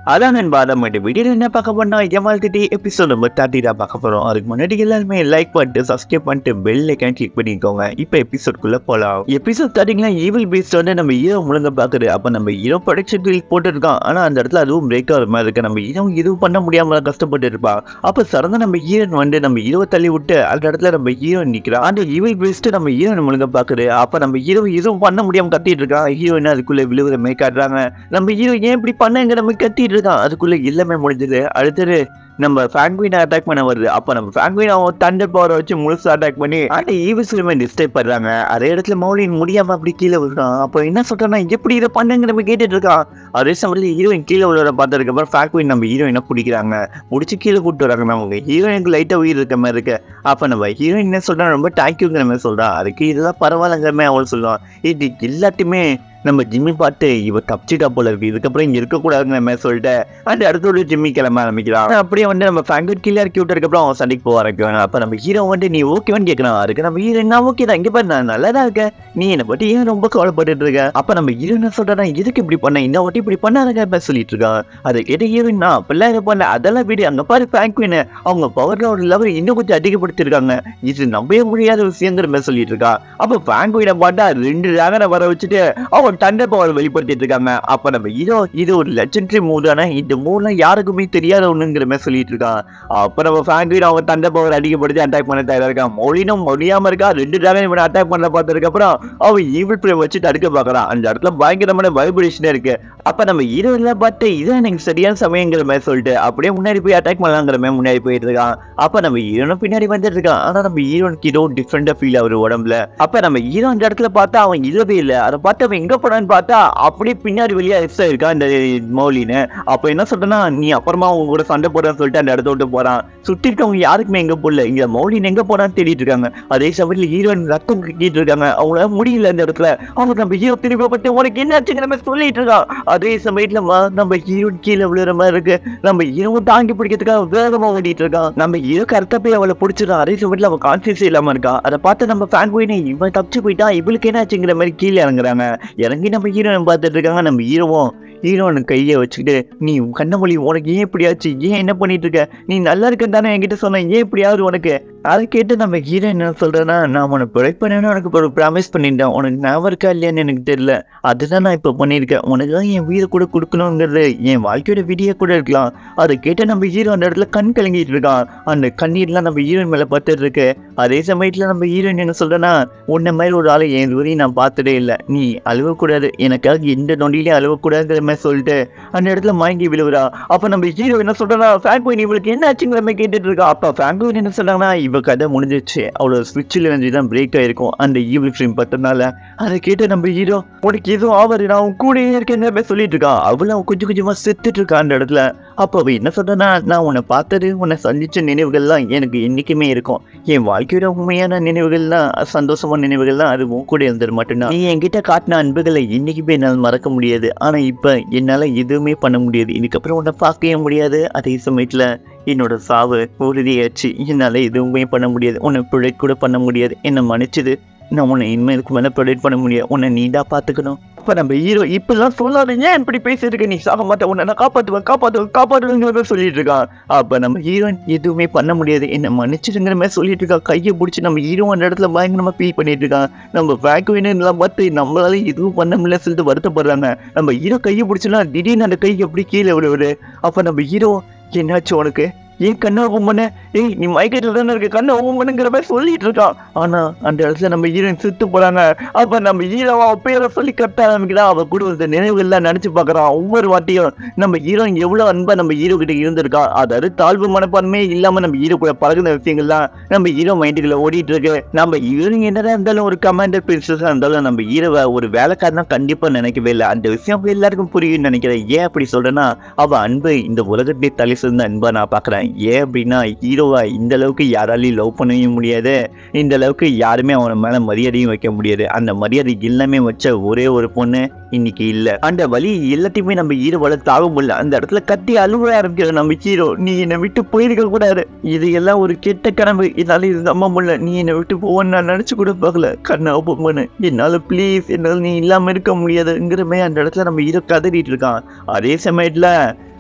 அதான் நண்பா நம்ம இந்த வீடியோவில் என்ன பார்க்க போனா ஏமாத்திட்டு எபிசோட் நம்பர் தேர்ட்டி தான் பார்க்க போகிறோம் அதுக்கு முன்னாடி எல்லாருமே லைக் பண்ணிட்டு சப்ஸ்கிரைப் பண்ணிட்டு பெல் ஐக்கான் கிளிக் பண்ணிக்கோங்க இப்போ எபிசோட்குள்ளே போகலாம் எபிசோட் தேர்ட்டிங்களா ஈவில் பீஸ்ட் வந்து நம்ம ஹீரோ முழுங்க பார்க்குது அப்போ நம்ம ஹீரோ ப்ரொடக்ஷன் கிளிக் போட்டுருக்கோம் ஆனால் அந்த இடத்துல அதுவும் பிரேக் ஆகிற மாதிரி இருக்கு நம்ம ஹீரோ இதுவும் பண்ண முடியாமல் கஷ்டப்பட்டு இருப்பான் அப்போ சடனாக நம்ம ஹீரோன் வந்து நம்ம ஹீரோ தள்ளி விட்டு அந்த இடத்துல நம்ம ஹீரோ நிற்கிறான் அந்த ஈவில் பீஸ்ட் நம்ம ஹீரோன் முழுங்க பார்க்குது அப்போ நம்ம ஹீரோ இதுவும் பண்ண முடியாமல் கத்திட்டு இருக்கான் ஹீரோயின் அதுக்குள்ளே விழுவுற மாதிரி காட்டுறாங்க நம்ம ஹீரோ ஏன் இப்படி பண்ணங்கிற மாதிரி கத்திட்டு இருக்கான் அதுக்குள்ள எல்லாமே முடிஞ்சது அடுத்தது நம்ம ஃபேங்குவினை அட்டாக் பண்ண வருது அப்போ நம்ம ஃபேங்குவின் அவன் தண்டர் பவரை வச்சு முழுசா அட்டாக் பண்ணி அந்த ஈவிஸ்லுமே டிஸ்டர்ப் பண்ணுறாங்க அதே இடத்துல மௌலின் முடியாம அப்படி கீழே விழுறான் அப்போ என்ன சொல்றான்னா எப்படி இதை பண்ணுங்கிற மாதிரி கேட்டுட்டு இருக்கான் அதே சமயத்தில் ஹீரோயின் கீழே விழுற பார்த்ததுக்கு அப்புறம் ஃபேங்குவின் நம்ம ஹீரோயினை பிடிக்கிறாங்க முடிச்சு கீழே கூப்பிட்டு வராங்க நமக்கு ஹீரோயினுக்கு லைட்டாக உயிர் இருக்க மாதிரி இருக்கு அப்போ நம்ம ஹீரோயின் என்ன சொல்றா ரொம்ப தேங்க்யூங்கிற மாதிரி சொல்றா அதுக்கு இதெல்லாம் பரவாயில்லங்கிற மாதிரி அவள் சொல்லுவான் இது எல்லாத்தையுமே நம்ம ஜிம்மி பார்த்து இவ தப்பிச்சிட்டா போல இருக்கு இதுக்கப்புறம் இங்க இருக்கக்கூடாதுங்கிற மாதிரி சொல்லிட்டு அந்த அடுத்த ஒரு ஜிம்மி கிளம்ப ஆரம்பிக்கிறான் அப்படியே வந்து நம்ம ஃபேங்கட் கீழே இறக்கி விட்டதுக்கப்புறம் அவன் சண்டைக்கு போக ஆரம்பிக்கிறான் அப்ப நம்ம ஹீரோ வந்து நீ ஓகேவான்னு கேட்கறான் அதுக்கு நம்ம ஹீரோ என்ன ஓகே தான் இங்க பாரு நான் நல்லா தான் இருக்கேன் நீ என்னை பத்தி ஏன் ரொம்ப கவலைப்பட்டுட்டு இருக்க அப்ப நம்ம ஹீரோ என்ன சொல்றா எதுக்கு இப்படி பண்ண இந்த வாட்டி இப்படி பண்ணாதங்க இப்ப சொல்லிட்டு இருக்கான் அதை கேட்ட ஹீரோயின் நான் அப்படிலாம் இது பண்ணல அதெல்லாம் வீடு அங்க பாரு ஃபேங்க்வின் அவங்க பவர்ல ஒரு லெவல் இன்னும் கொஞ்சம் அதிகப்படுத்திருக்காங்க இது நம்பவே முடியாத விஷயங்கிற மாதிரி சொல்லிட்டு இருக்கா அப்ப ஃபேங்க்வினை பார்த்தா ரெண்டு டிராகனை வர வச்சுட்டு அவங்க தண்டர் பவர் வெளிப்படுத்திட்டு இருக்காங்க அப்ப நம்ம ஹீரோ இது ஒரு லெஜெண்டரி மூட் ஆனா இந்த மூட்லாம் யாருக்குமே தெரியாத ஒண்ணுங்கிற மாதிரி சொல்லிட்டு இருக்கான் அப்ப நம்ம ஃபேங்க்வின் அவங்க தண்டர் பவர் அதிகப்படுத்தி அட்டாக் பண்ண தயாரா இருக்கான் மொழினும் முடியாம இருக்கா ரெண்டு டிராகன் இவனை அட்டாக் பண்ண பார்த்ததுக்கு அப்புறம் அவன் ஈவில் ப்ரே வச்சு தடுக்க பார்க்கறான் அந்த இடத்துல பயங்கரமான வைப்ரேஷன் இருக்கு அப்ப நம்ம ஹீரோ எல்லாம் பார்த்து இதான் எனக்கு சரியான சமயங்கிற மாதிரி சொல்லிட்டு அப்படியே முன்னாடி போய் அட்டாக் பண்ணலாங்கிற மாதிரி முன்னாடி போயிட்டு இருக்கான் அப்ப நம்ம ஹீரோனும் பின்னாடி வந்துட்டு இருக்கான் ஆனா நம்ம ஹீரோனுக்கு ஏதோ டிஃப்ரெண்டா ஃபீல் ஆகுது உடம்புல அப்ப நம்ம ஹீரோ அந்த இடத்துல பார்த்தா அவன் இல்லவே இல்லை அதை பார்த்து அவன் எங்க போனான்னு பார்த்தா அப்படியே பின்னாடி வெளியே எக்ஸ்ட்ரா இருக்கான் இந்த மௌலின்னு அப்ப என்ன சொல்றேன்னா நீ அப்புறமா அவங்க கூட சண்டை போடுறன்னு சொல்லிட்டு அந்த இடத்த விட்டு போறான் சுத்தி இருக்கவங்க யாருக்குமே எங்க போடல இங்க மௌலின் எங்க போறான்னு தேடிட்டு இருக்காங்க அதே சமயத்துல ஹீரோயின் ரத்தம் கட்டிட்டு இருக்காங்க அவங்களால முடியல இந்த இடத்துல அவங்க நம்ம ஹீரோ திரும்பி பட்டு உனக்கு என்ன ஆச்சுங்கிற மாதிரி சொல்லிட்டு இருக்கான் அதே சமயத்துல வா- நம்ம ஹீரோ கீழே விழுற மாதிரி இருக்கு நம்ம ஹீரோவும் தாங்கி பிடிக்கிறதுக்காக வேகமா ஓடிட்டு இருக்கான் நம்ம ஹீரோ கரெக்டா போய் அவளை பிடிச்சிடும் அதே சமயத்துல அவன் கான்சியஸ் இல்லாம இருக்கா அதை பார்த்து நம்ம ஃபேன் போயினே இவன் தப்பிச்சு போயிட்டா இவளுக்கு என்ன ஆச்சுங்கிற மாதிரி கீழே இறங்குறாங்க இறங்கி நம்ம ஹீரோயின் பார்த்துட்டு இருக்காங்க நம்ம ஹீரோவும் ஹீரோனு கையை வச்சுக்கிட்டு நீ கண்ணமொழி உனக்கு ஏன் இப்படி ஆச்சு ஏன் என்ன பண்ணிட்டு இருக்க நீ நல்லா இருக்கன்னு தானே என்கிட்ட சொன்ன ஏன் இப்படி ஆகுது உனக்கு அதை கேட்டு நம்ம ஹீரோ என்ன சொல்றேன்னா நான் உனக்கு ப்ரொடெக்ட் பண்ணேன்னு உனக்கு ஒரு ப்ராமிஸ் பண்ணிட்டேன் உனக்கு ஞாபகம் இருக்கா இல்லையான்னு எனக்கு தெரியல அதுதான் நான் இப்போ பண்ணியிருக்கேன் உனக்கு தான் என் வீரை கூட கொடுக்கணுங்கிறது என் வாழ்க்கையோட விடிய கூட இருக்கலாம் அதை கேட்டு நம்ம ஹீரோ அந்த இடத்துல கண் கலங்கிட்டு இருக்கான் அந்த கண்ணீர்லாம் நம்ம ஹீரோயின் மேலே பார்த்துட்டு இருக்கு அதே சமயத்தில் நம்ம ஹீரோயின் என்ன சொல்றேன்னா உன்ன மாதிரி ஒரு ஆளை என் வரையும் நான் பார்த்ததே இல்லை நீ அழுவக்கூடாது எனக்காக எந்த நொண்டிலையும் அழுவக்கூடாதுங்கிற மாதிரி சொல்லிட்டு அந்த இடத்துல மயங்கி விழுவுறா அப்போ நம்ம ஹீரோ என்ன சொல்றா ஃபேன் போய் இவளுக்கு என்ன ஆச்சுங்கிற மாதிரி கேட்டுட்டு இருக்கா அப்போ ஃபேன் போய் என்ன சொல்றாங்கன்னா இவ கதை முடிஞ்சிச்சு அவளோட ஸ்விட்சில் வந்து தான் பிரேக் ஆயிருக்கும் அந்த ஈவில் ஃப்ரேம் பட்டனால அதை கேட்டு நம்ம ஹீரோ உனக்கு எதுவும் ஆவாது நான் உன் கூடயே இருக்கேங்கிற மாதிரி சொல்லிட்டு இருக்கான் அவளும் கொஞ்சம் கொஞ்சமா செத்துட்டு இருக்கா அந்த இடத்துல அப்போ அவ என்ன சொல்றேன்னா நான் உன்னை பார்த்தது உன்னை சந்திச்ச நினைவுகள்லாம் எனக்கு என்னைக்குமே இருக்கும் என் வாழ்க்கையோட உண்மையான நினைவுகள்லாம் சந்தோஷமான நினைவுகள்லாம் அது உன் கூட இருந்தது மட்டும்தான் நீ என்கிட்ட காட்டின அன்புகளை என்னைக்குமே என்னால் மறக்க முடியாது ஆனா இப்போ என்னால் எதுவுமே பண்ண முடியாது இதுக்கப்புறம் உன்னை பார்க்கவே முடியாது அதே சமயத்தில் என்னோட சாவு உறுதியாச்சு என்னால் எதுவுமே பண்ண முடியாது உன்னை ப்ரொடெக்ட் கூட பண்ண முடியாது என்னை மன்னிச்சது நான் உன்னை இனிமேலுக்கு மேலே ப்ரொடெக்ட் பண்ண முடியாது உன்னை நீ தான் பார்த்துக்கணும் அப்போ நம்ம ஹீரோ இப்பெல்லாம் சொல்லாத ஏன் இப்படி பேசிட்டு இருக்க நீ சாக மாட்டேன் உன்னை நான் காப்பாற்றுவேன் காப்பாற்றுவேன் காப்பாற்றுவேங்கிற சொல்லிட்டு இருக்கான் அப்போ நம்ம ஹீரோயின் எதுவுமே பண்ண முடியாது என்ன மன்னிச்சிடுங்கிற மாதிரி சொல்லிட்டு இருக்கா கையை பிடிச்சி நம்ம ஹீரோ அந்த இடத்துல பயங்கரமா ஃபீல் பண்ணிட்டு இருக்கான் நம்ம வேக்குவின் எல்லாம் பார்த்து நம்மளால எதுவும் பண்ண முடியல சொல்லிட்டு வருத்தப்படுறாங்க நம்ம ஹீரோ கையை பிடிச்சலாம் திடீர்னு அந்த கை எப்படி கீழே விழுவுது அப்போ நம்ம ஹீரோ என்னாச்சு உனக்கு ஏன் கண்ணை ஓப்பன் பண்ண ஏய் நீ மயக்கத்தில் தானே இருக்க கண்ணை ஓப்பன் பண்ணுங்கிற மாதிரி சொல்லிட்டு இருக்கான் ஆனா அந்த இடத்துல நம்ம ஹீரோயின் சுத்து போறாங்க அப்ப நம்ம ஹீரோ அவன் பேரை சொல்லி கட்ட ஆரம்பிக்கிறான் அவ கூட இந்த நினைவுகள்லாம் நினைச்சு பார்க்கறான் ஒவ்வொரு வாட்டியும் நம்ம ஹீரோயின் எவ்வளவு அன்பா நம்ம ஹீரோ கிட்ட இருந்திருக்கா அதாவது தாழ்வு மனப்பான்மையே இல்லாம நம்ம ஹீரோ கூட பழகுன விஷயங்கள்லாம் நம்ம ஹீரோ மைண்டுக்குள்ள ஓடிட்டு இருக்கு நம்ம ஹீரோயின் என்னதான் இருந்தாலும் ஒரு கமாண்டர் பிரின்சஸா இருந்தாலும் நம்ம ஹீரோவை ஒரு வேலைக்காரனா கண்டிப்பா நினைக்கவே இல்லை அந்த விஷயம் எல்லாருக்கும் புரியும்னு நினைக்கிறேன் ஏன் அப்படி சொல்றேன்னா அவ அன்பு இந்த உலகத்தை தலை சிறந்த அன்பா நான் பார்க்கறேன் ஏன் அப்படின்னா ஹீரோவை இந்த அளவுக்கு யாராலையும் லவ் பண்ணவும் முடியாது இந்த அளவுக்கு யாருமே அவன மேல மரியாதையும் வைக்க முடியாது அந்த மரியாதை எல்லாமே வச்ச ஒரே ஒரு பொண்ணு இன்னைக்கு இல்ல அந்த வலி எல்லாத்தையுமே நம்ம ஹீரோ வளர்த்து ஆக முடியல அந்த இடத்துல கத்தி அழுவ ஆரம்பிக்கிற நம்ம ஹீரோ நீ என்னை விட்டு போயிருக்க கூடாது இது எல்லாம் ஒரு கெட்ட கனவு என்னால இது நம்ப முடியல நீ என்னை விட்டு போவன்னு நான் நினைச்சு கூட பார்க்கல கண்ணை ஓப்பன் பண்ணு என்னால ப்ளீஸ் என்னால நீ இல்லாம இருக்க முடியாதுங்கிற மாதிரி அந்த இடத்துல நம்ம ஹீரோ கதறிட்டு இருக்கான் அதே சமயத்துல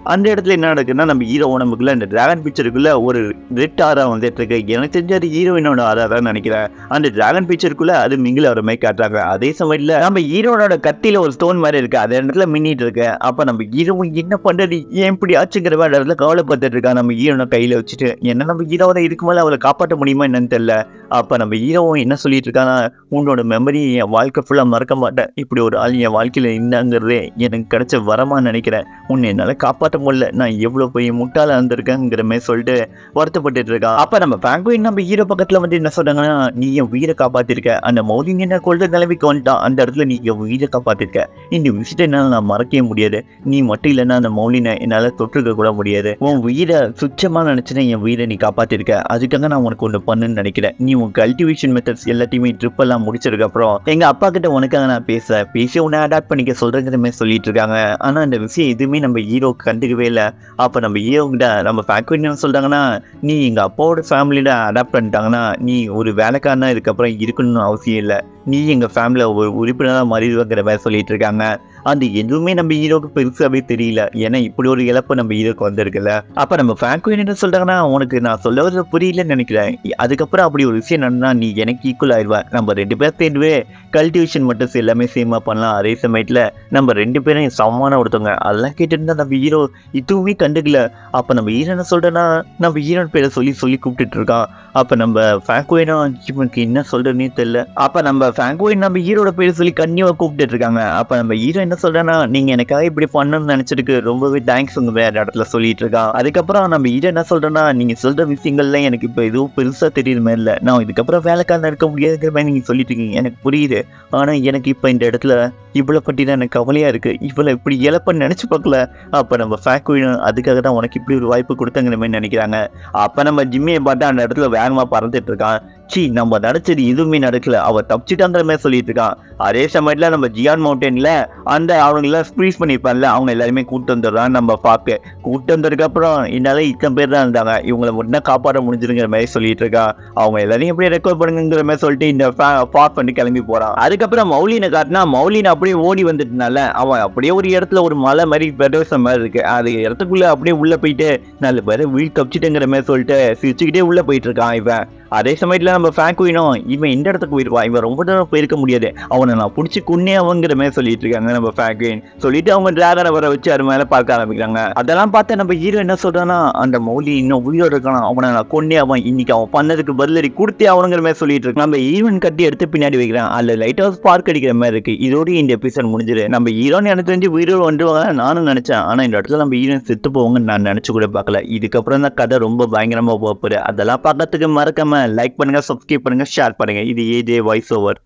அந்த இடத்துல என்ன நடக்குதுன்னா நம்ம ஹீரோ உடம்புக்குள்ள இந்த டிராகன் பிக்சருக்குள்ள ஒரு ரெட் ஆரா வந்துட்டு இருக்கு எனக்கு தெரிஞ்ச அது ஹீரோயினோட ஆரா தான் நினைக்கிறேன் அந்த டிராகன் பிக்சருக்குள்ள அது மிங்கில் வர மாதிரி காட்டுறாங்க அதே சமயத்துல நம்ம ஹீரோனோட கத்தியில ஒரு ஸ்டோன் மாதிரி இருக்கு அந்த இடத்துல மின்னிட்டு இருக்கு அப்ப நம்ம ஹீரோ என்ன பண்றது ஏன் இப்படி ஆச்சுங்கிற மாதிரி இடத்துல கவலைப்பட்டுட்டு இருக்கா நம்ம ஹீரோனை கையில வச்சுட்டு என்ன நம்ம ஹீரோவை இதுக்கு மேல அவளை காப்பாற்ற முடியுமா என்னன்னு தெரியல அப்ப நம்ம ஹீரோவும் என்ன சொல்லிட்டு இருக்கானா உன்னோட மெமரி என் வாழ்க்கை ஃபுல்லா மறக்க மாட்டேன் இப்படி ஒரு ஆள் என் வாழ்க்கையில இருந்தாங்கிறதே எனக்கு கிடைச்ச வரமா நினைக்கிறேன் உன்னை என்னால காப்பாற்ற முடியல நான் எவ்வளவு போய் முட்டாள இருந்திருக்கேங்கிற மாதிரி சொல்லிட்டு வருத்தப்பட்டுட்டு இருக்கான் அப்ப நம்ம பேங்குயின் நம்ம ஹீரோ பக்கத்துல வந்து என்ன சொல்றாங்கன்னா நீ என் உயிரை காப்பாத்திருக்க அந்த மௌலிங் என்ன கொள்ற நிலைமைக்கு வந்துட்டான் அந்த இடத்துல நீ என் உயிரை காப்பாத்திருக்க இந்த விஷயத்தை என்னால நான் மறக்கவே முடியாது நீ மட்டும் இல்லைன்னா அந்த மௌலினை என்னால தொற்றுக்க கூட முடியாது உன் உயிரை சுச்சமா நினைச்சுனா என் உயிரை நீ காப்பாத்திருக்க அதுக்காக நான் உனக்கு ஒன்று பண்ணுன்னு நினைக்கிறேன் நீ உன் கல்டிவேஷன் மெத்தட்ஸ் எல்லாத்தையுமே ட்ரிப் எல்லாம் முடிச்சதுக்கு அப்புறம் எங்க அப்பா கிட்ட உனக்காக நான் பேச பேசி உன்னை அடாப்ட் பண்ணிக்க சொல்றேங்கிற மாதிரி சொல்லிட்டு இருக்காங்க ஆனா அந்த விஷயம் எதுவுமே நம்ம ஹீரோ கண்டுக்கவே இல்லை அப்ப நம்ம ஹீரோ கிட்ட நம்ம ஃபேக்டரி என்ன சொல்றாங்கன்னா நீ எங்க அப்பாவோட ஃபேமிலியில அடாப்ட் பண்ணிட்டாங்கன்னா நீ ஒரு வேலைக்காரனா இதுக்கப்புறம் இருக்கணும்னு அவசியம் இல்லை நீ எங்க ஃபேமிலியில் ஒரு உறுப்பினராக மாறிடுவேங்கிற மாதிரி சொல்லிட்டு இருக்காங்க அது எதுவுமே நம்ம ஹீரோக்கு பெருசாவே தெரியல ஏன்னா இப்படி ஒரு இழப்பு நம்ம ஹீரோக்கு வந்திருக்குல்ல அப்ப நம்ம ஃபேன்குயின் என்ன சொல்றாங்கன்னா உனக்கு நான் சொல்ல வர புரியலன்னு நினைக்கிறேன் அதுக்கப்புறம் அப்படி ஒரு விஷயம் நடந்தா நீ எனக்கு ஈக்குவல் ஆயிடுவ நம்ம ரெண்டு பேர் சேர்ந்துவே கல்டிவேஷன் மட்டும் எல்லாமே சேமா பண்ணலாம் அதே சமயத்துல நம்ம ரெண்டு பேரும் சமமான ஒருத்தவங்க அதெல்லாம் கேட்டுருந்தா நம்ம ஹீரோ இதுவுமே கண்டுக்கல அப்ப நம்ம ஹீரோ என்ன சொல்றேன்னா நம்ம ஹீரோன் பேரை சொல்லி சொல்லி கூப்பிட்டுட்டு இருக்கான் அப்ப நம்ம ஃபேங்குயினா இவனுக்கு என்ன சொல்றதுனே தெரியல அப்ப நம்ம ஃபேங்குயின் நம்ம ஹீரோட பேரை சொல்லி கன்னியாவை கூப்பிட்டுட்டு இருக்காங்க அப்ப நம்ம ஹீரோ என்ன சொல்றேன்னா நீங்க எனக்காக இப்படி பண்ணணும்னு நினைச்சிருக்கு ரொம்பவே தேங்க்ஸ் உங்க வேற இடத்துல சொல்லிட்டு இருக்கான் அதுக்கப்புறம் நம்ம ஹீரோ என்ன சொல்றேன்னா நீங்க சொல்ற விஷயங்கள்ல எனக்கு இப்ப எதுவும் பெருசா தெரியுற மாதிரி இல்ல நான் இதுக்கப்புறம் வேலைக்காரன் இருக்க முடியாதுங்கிற மாதிரி நீங்க சொல்லிட்டு இருக்கீங்க எனக்கு புரியுது ஆனா எனக்கு இப்ப இந்த இடத்துல இவ்வளோ பற்றி தான் எனக்கு கவலையா இருக்கு இவ்வளோ இப்படி இழப்பன்னு நினைச்சு பார்க்கல அப்ப நம்ம ஃபேக்டரி அதுக்காக தான் உனக்கு இப்படி ஒரு வாய்ப்பு கொடுத்தங்கிற மாதிரி நினைக்கிறாங்க அப்ப நம்ம ஜிம்மியை பார்த்து அந்த இடத்துல வேகமா பறந்துட்டு இருக்கான் சி நம்ம நினைச்சது எதுவுமே நடக்கல அவ தப்பிச்சிட்டாங்கிற மாதிரி சொல்லிட்டு இருக்கான் அதே சமயத்துல நம்ம ஜியான் மவுண்டன்ல அந்த அவங்கள ஸ்ப்ரீஸ் பண்ணிருப்பான்ல அவங்க எல்லாருமே கூட்டு வந்துடுறான் நம்ம பார்க்க கூட்டு வந்ததுக்கு அப்புறம் என்னால இத்தனை பேர் தான் இருந்தாங்க இவங்களை மட்டும் காப்பாற்ற முடிஞ்சிருங்கிற மாதிரி சொல்லிட்டு இருக்கா அவங்க எல்லாரையும் எப்படி ரெக்கார்ட் பண்ணுங்கிற மாதிரி சொல்லிட்டு இந்த பாப் பண்ணி கிளம்பி போறான் அதுக்கப்புறம் மௌலினை காட்டினா மௌலின் அப்படியே ஓடி வந்துட்டனால அவன் அப்படியே ஒரு இடத்துல ஒரு மலை மாதிரி பிரதேசம் மாதிரி இருக்கு அது இடத்துக்குள்ள அப்படியே உள்ள போயிட்டு நல்ல பேரை வீடு கப்பிச்சிட்டுங்கிற மாதிரி சொல்லிட்டு சிரிச்சுக்கிட்டே உள்ள போயிட்டு இருக்கான் இவன் அதே சமயத்துல நம்ம ஃபேங்குயினும் இவன் இந்த இடத்துக்கு போயிருவான் இவன் ரொம்ப தூரம் போயிருக்க முடியாது அவனை நான் பிடிச்சி குன்னே அவங்கிற மாதிரி சொல்லிட்டு இருக்காங்க நம்ம ஃபேங்குயின் சொல்லிட்டு அவங்க டிராகனை வர வச்சு அது மேல பார்க்க ஆரம்பிக்கிறாங்க அதெல்லாம் பார்த்து நம்ம ஹீரோ என்ன சொல்றான்னா அந்த மௌலி இன்னும் உயிரோட இருக்கானா அவனை நான் கொன்னே அவன் இன்னைக்கு அவன் பண்ணதுக்கு பதிலடி கொடுத்தே அவனுங்கிற மாதிரி சொல்லிட்டு இருக்கு நம்ம ஈவன் கட்டி எடுத்து பின்னாடி வைக்கிறான் அதுல லைட் ஹவுஸ் பார்க் அடிக்கிற மாதிரி இருக்கு இதோட இந்த எபிசோட் முடிஞ்சிரு நம்ம ஹீரோன்னு எனக்கு தெரிஞ்சு உயிரோடு வந்துருவாங்க நானும் நினைச்சேன் ஆனா இந்த இடத்துல நம்ம ஹீரோன் செத்து போவாங்கன்னு நான் நினைச்சு கூட பார்க்கல இதுக்கப்புறம் தான் கதை ரொம்ப பயங்கரமா போக போகுது அதெல்லாம் பார்க்கறதுக்கு மறக்காம லைக் பண்ணுங்க சப்ஸ்கிரைப் பண்ணுங்க ஷேர் பண்ணுங்க இது ஏஜே வாய்ஸ் ஓவர்